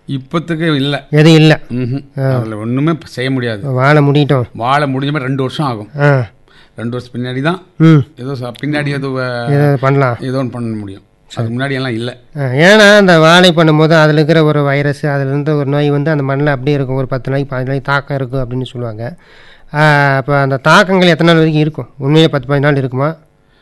இப்போத்துக்கு இல்லை எதுவும் இல்லை ம் அதில் ஒன்றுமே செய்ய முடியாது வாழை முடிட்டோம் வாழை முடிஞ்ச ரெண்டு வருஷம் ஆகும் ஆ ரெண்டு வருஷம் பின்னாடி தான் ம் ஏதோ ச- பின்னாடி ஏதோ அஹ், இதை பண்ணலாம் ஏதோ ஒன்று பண்ண முடியும் அதுக்கு முன்னாடி எல்லாம் இல்லை ஆ, ஏன்னா அந்த வாழை பண்ணும்போது அதில் இருக்கிற ஒரு வைரஸ் அதுலேருந்து ஒரு நோய் வந்து அந்த மண்ணில் அப்படியே இருக்கும் ஒரு பத்து நாளைக்கு பதினஞ்சு நாளைக்கு தாக்கம் இருக்கும் அப்படின்னு சொல்லுவாங்க அப்போ அந்த தாக்கங்கள் எத்தனை நாள் வரைக்கும் இருக்கும் உண்மையிலே பத்து பதினஞ்சு நாள் இருக்குமா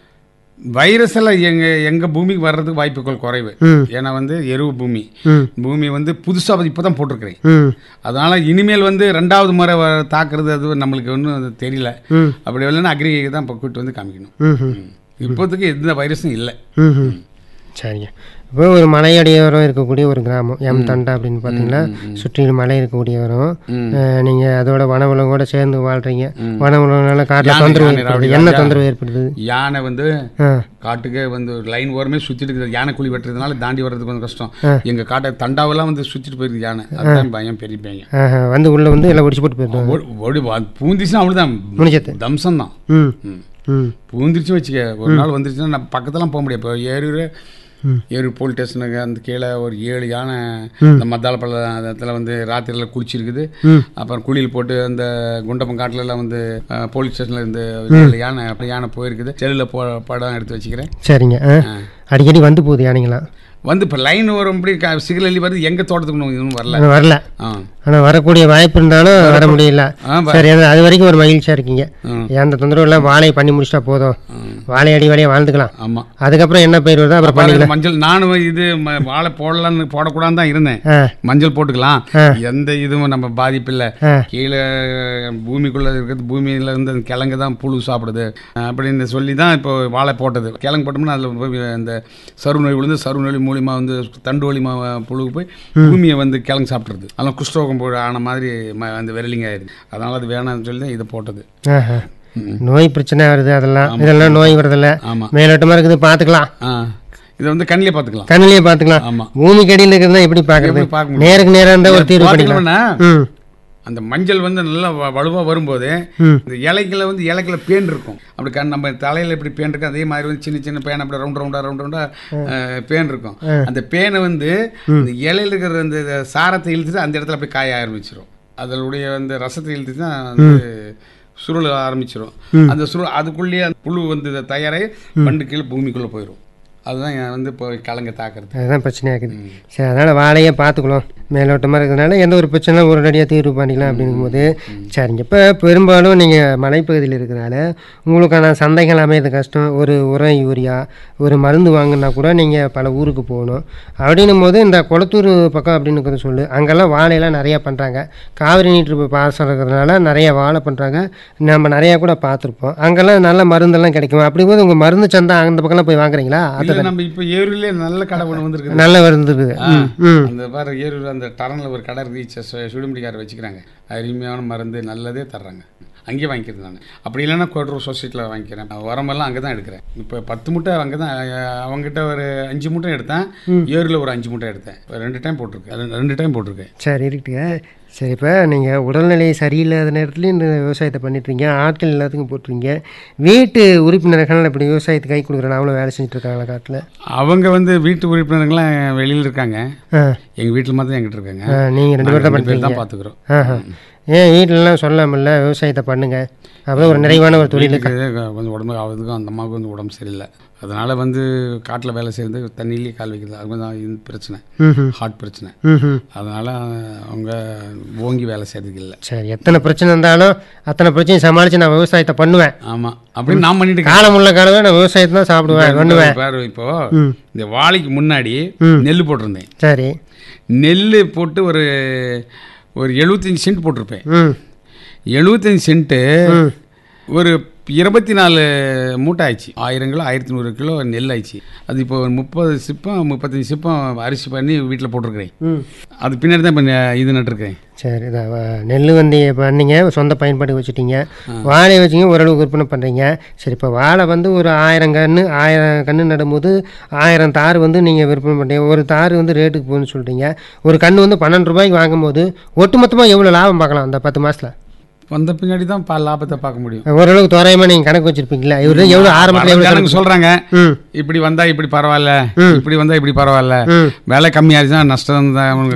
வைரஸ் எல்லாம் எங்கள் எங்கள் பூமிக்கு வர்றதுக்கு வாய்ப்புகள் குறைவு ம் ஏன்னா வந்து எருவு பூமி ம் பூமி வந்து புதுசாக இப்போ தான் போட்டிருக்கிறேன் ம் அதனால் இனிமேல் வந்து ரெண்டாவது முறை வ- தாக்குறது அது நம்மளுக்கு ஒன்றும் அது தெரியல ம் அப்படி இல்லைன்னா அக்ரிகை தான் இப்போ கூட்டு வந்து காமிக்கணும் ம் ம் ம். இப்போதைக்கு எந்த வைரஸும் இல்லை ம் ம் சரிங்க இப்போ ஒரு மலையடியோரம் இருக்கக்கூடிய ஒரு கிராமம் எம் தண்டா அப்படின்னு பார்த்தீங்கன்னா சுற்றிலும் மலை இருக்கக்கூடியவரும் ம். நீங்கள் அதோட வனவிலங்கோட சேர்ந்து வாழ்றீங்க வனவிலங்குனால காட்டில் யானை, தொந்தரவு யானை, ஏற்படுது ராவடி, என்ன ராஜா. தொந்தரவு ஏற்படுது யானை வந்து ஆ காட்டுக்கு வந்து ஒரு லைன் ஓரமே சுற்றிட்டு இருக்குது யானை குழி வெட்டுறதுனால தாண்டி வர்றதுக்கு கொஞ்சம் கஷ்டம் எங்கள் காட்டை தண்டாவெல்லாம் வந்து சுற்றிட்டு போயிருக்கு யானை அதுதான் பயம் பெரிய பையன் ஆஹா, வந்து உள்ளே வந்து எல்லாம் ஒடிச்சு போட்டு போயிடுவாங்க ஓடி- ஓடி வா- பூந்திச்சுன்னா அவ்வளோதான் முடிஞ்சது தம்சம் தான் ம் ம். ம் பூந்திருச்சு வச்சுக்க ஒரு நாள் வந்துருச்சுன்னா நம்ம பக்கத்துலாம் போக முடியாது இப்போ ஏரூர் ஏரூர் போலீஸ் ஸ்டேஷனுக்கு அந்த கீழே ஒரு ஏழு யானை இந்த மத்தால பள்ளத்தில் வந்து ராத்திரியில் குளிச்சிருக்குது ம். அப்புறம் குளியல் போட்டு அந்த குண்டப்பம் காட்டுல எல்லாம் வந்து அஹ், போலீஸ் ஸ்டேஷனில் இருந்து ஏழு யானை அப்படி யானை போயிருக்குது செல்லில் போ படம் எடுத்து வச்சுக்கிறேன் சரிங்க ஆ அடிக்கடி வந்து போகுது யானைங்களாம் வந்து இப்போ லைன் வரும்படி சிகல் அள்ளி வருது எங்கள் தோட்டத்துக்கு இன்னும் இன்னும் வரல ஆனால் வரல ஆ ஆனால் வரக்கூடிய வாய்ப்பு இருந்தாலும் வர முடியல ஆ, வ- சரி அது அது வரைக்கும் ஒரு மகிழ்ச்சியாக இருக்கீங்க ம். எந்த தொந்தரவு இல்லை வாழையை பண்ணி முடிச்சிட்டா போதும் வாழை அடி வாழையை வாழ்ந்துக்கலாம் ஆமாம் அதுக்கப்புறம் என்ன பயிர் வருதோ அப்புறம் பண்ணிக்கலாம் மஞ்சள் நானும் இது ம- வாழை போடலான்னு போடக்கூடாதுன்னு தான் இருந்தேன் ஆ மஞ்சள் போட்டுக்கலாம் ஆ. எந்த இதுவும் நம்ம பாதிப்பு இல்லை ஆ. கீழே பூமிக்குள்ள இருக்கிறது பூமியில இருந்து அந்த கிழங்கு தான் புழு சாப்பிடுது அப்படின்னு சொல்லி தான் இப்போ வாழை போட்டது கிழங்கு போட்டோம்னா அதில் போய் அந்த சரு நோய் விழுந்து சரு நோய் மூலியமா வந்து தண்டு வலிமா புழுக்கு போய் பூமியை வந்து கிழங்கு சாப்பிட்றது அதெல்லாம் குஷ்டரோகம் போய் ஆன மாதிரி ம- அந்த விரலிங்க ஆயிடுது அதனால அது வேணாம்னு சொல்லி தான் இதை போட்டது ஆஹா. நோய் பிரச்சனை வருது அதெல்லாம் இதெல்லாம் நோய் வருதில்ல ஆமாம் மேலோட்டமாக இருக்குது பார்த்துக்கலாம் ஆ இதை வந்து கண்ணிலே பார்த்துக்கலாம் கண்ணிலேயே பார்த்துக்கலாம் ஆமாம் பூமிக்கு அடியில் இருக்கிறதா எப்படி பார்க்கறது எப்படி பார்க்க முடியும் நேருக்கு நேரம் இருந்தால் ஒரு தீர்வு பண்ணிக்கலாம் பார்த்தீங்கன்னா ம் அந்த மஞ்சள் வந்து நல்லா வ- வலுவா வரும்போது ம் இந்த இலைகளை வந்து இலைக்குள்ள பேன் இருக்கும் அப்படி கண் நம்ம தலையில எப்படி பேன் இருக்கும் அதே மாதிரி வந்து சின்ன சின்ன பேன் அப்படி ரவுண்ட் ரவுண்டா ரவுண்ட் ரவுண்டா பேன் இருக்கும் அந்த பேனை வந்து இந்த இலையில இருக்கிற அந்த சாரத்தை இழுத்துட்டு அந்த இடத்துல அப்படியே காய ஆரம்பிச்சிடும் அதனுடைய அந்த ரசத்தை இழுத்துட்டு தான் வந்து சுருள ஆரம்பிச்சிடும் அந்த சுருள் அதுக்குள்ளேயே அந்த புழு வந்து இதை தயாராகி பண்டு கீழே பூமிக்குள்ளே போயிடும் அதுதான் என் வந்து இப்போ கலங்க தாக்குறது அதுதான் பிரச்சனையாக இருக்குது சரி அதனால் வாழையே பார்த்துக்கலாம் மேலோட்டமாக இருக்கிறதுனால எந்த ஒரு பிரச்சனை உடனடியாக தீர்வு பண்ணிக்கலாம் அப்படிங்கும்போது சரிங்க இப்போ பெரும்பாலும் நீங்கள் மலைப்பகுதியில் இருக்கிறனால உங்களுக்கான சந்தைகள் அமையிறது கஷ்டம் ஒரு உரம் யூரியா ஒரு மருந்து வாங்கினா கூட நீங்கள் பல ஊருக்கு போகணும் அப்படின்னும் போது இந்த குளத்தூர் பக்கம் அப்படின்னு இருக்கிறத சொல்லு அங்கெல்லாம் வாழையெல்லாம் நிறையா பண்ணுறாங்க காவிரி நீட்டு பாசனம் இருக்கிறதுனால நிறைய வாழை பண்ணுறாங்க நம்ம நிறையா கூட பார்த்துருப்போம் அங்கெல்லாம் நல்ல மருந்தெல்லாம் கிடைக்கும் அப்படிங்கும்போது உங்கள் மருந்து சந்தை அந்த பக்கம்லாம் போய் வாங்குறீங்களா அது இல்லை நம்ம இப்போ ஏரியிலே நல்ல கடை ஒன்று வந்திருக்குது நல்ல மருந்து இருக்குது ம் ம் அந்த பாரு ஏரூர் அந்த டரனில் ஒரு கடை இருக்கு சுடுமுடிக்கார வச்சுக்கிறாங்க அருமையான மருந்து நல்லதே தர்றாங்க அங்கேயே வாங்கிக்கிறது நான் அப்படி இல்லைன்னா கோட்ரூர் சொசைட்டியில் வாங்கிக்கிறேன் உரமெல்லாம் அங்கே தான் எடுக்கிறேன் இப்போ பத்து மூட்டை அங்கே தான் அஹ், அவங்ககிட்ட ஒரு அஞ்சு மூட்டை எடுத்தேன் ஏரியில் ஒரு அஞ்சு மூட்டை எடுத்தேன் இப்ப ரெண்டு டைம் போட்டிருக்கேன் ரெண்டு- ரெண்டு டைம் போட்டிருக்கேன் சரி இருக்குங்க சரி இப்போ நீங்கள் உடல்நிலை சரியில்லாத நேரத்துலையும் இந்த விவசாயத்தை பண்ணிட்டுருங்க ஆட்கள் எல்லாத்துக்கும் போட்டுருங்க வீட்டு உறுப்பினர்கள் இப்படி விவசாயத்துக்கு கை கொடுக்குறாங்க அவ்வளோ வேலை செஞ்சுட்டு இருக்காங்களா காட்டில் அவங்க வந்து வீட்டு உறுப்பினர்கள்லாம் வெளியில் இருக்காங்க ஆ எங்கள் வீட்டில் மாத்திரம் எங்கிட்ட இருக்காங்க நீங்கள் ரெண்டு பேர் தான் ரெண்டு பேர் பண்ணுறீங்க தான் பார்த்துக்குறோம் ஆஹா ஏன் வீட்டிலலாம் சொல்லாமல்ல விவசாயத்தை பண்ணுங்க அப்போ ஒரு நிறைவான ஒரு தொழில் வீட்டுக்கு கொஞ்சம் உடம்பு அவதுக்கும் அந்த அம்மாவுக்கு வந்து உடம்பு சரியில்லை அதனால வந்து காட்டில் வேலை செய்யறது தண்ணியிலேயே கால் வைக்கிறது அது கொஞ்சம் இது பிரச்சனை ம் ஹார்ட் பிரச்சனை ம் அதனால அவங்க ஓங்கி வேலை செய்யறதுக்கு இல்லை சரி எத்தனை பிரச்சனை இருந்தாலும் அத்தனை பிரச்சனையும் சமாளித்து நான் விவசாயத்தை பண்ணுவேன் ஆமாம் அப்படின்னு நான் பண்ணிட்டு இருக்கேன். காலம் உள்ள காலமே நான் விவசாயத்தை தான் சாப்பிடுவேன் பண்ணுவேன் பாரு இப்போ ம். இந்த வாழைக்கு முன்னாடி ம். நெல் போட்டிருந்தேன் சரி நெல் போட்டு ஒரு ஒரு எழுபத்தஞ்சி சென்ட் போட்டிருப்பேன் ம் எழுபத்தஞ்சி சென்ட்டு ம் ஒரு இருபத்தி நாலு மூட்டை ஆயிடுச்சு ஆயிரம் கிலோ ஆயிரத்தி நூறு கிலோ நெல் ஆயிடுச்சு அது இப்போ ஒரு முப்பது சிப்பம் முப்பத்தஞ்சு சிப்பம் அரிசி பண்ணி வீட்டில் போட்டிருக்கிறேன் ம் அது பின்னாடி தான் இப்போ இது நட்டுருக்கேன் சரி இதான் வ- நெல் வந்து பண்ணீங்க சொந்த பயன்பாடு வச்சுட்டீங்க வாழை வச்சிங்க ஓரளவுக்கு விற்பனை பண்ணுறீங்க சரி இப்போ வாழை வந்து ஒரு ஆயிரம் கன்று ஆயிரம் கன்று நடும்போது ஆயிரம் தார் வந்து நீங்கள் விற்பனை பண்ணுறீங்க ஒரு தார் வந்து ரேட்டுக்கு போகுதுன்னு சொல்கிறீங்க ஒரு கன்று வந்து பன்னெண்டு ரூபாய்க்கு வாங்கும்போது ஒட்டுமொத்தமாக எவ்வளோ லாபம் பார்க்கலாம் அந்த பத்து மாதத்தில் வந்த பின்னாடி தான் பா லாபத்தை பார்க்க முடியும் ஓரளவுக்கு தோராயமாக நீங்கள் கணக்கு வச்சுருப்பீங்களா இவர் எவ்வளோ ஆரம்பத்தில் எவ்வளோ எனக்கு சொல்றாங்க ம் இப்படி வந்தா இப்படி பரவாயில்ல இப்படி வந்தா இப்படி பரவாயில்ல ம் விலை கம்மியாச்சுன்னா நஷ்டம் தான்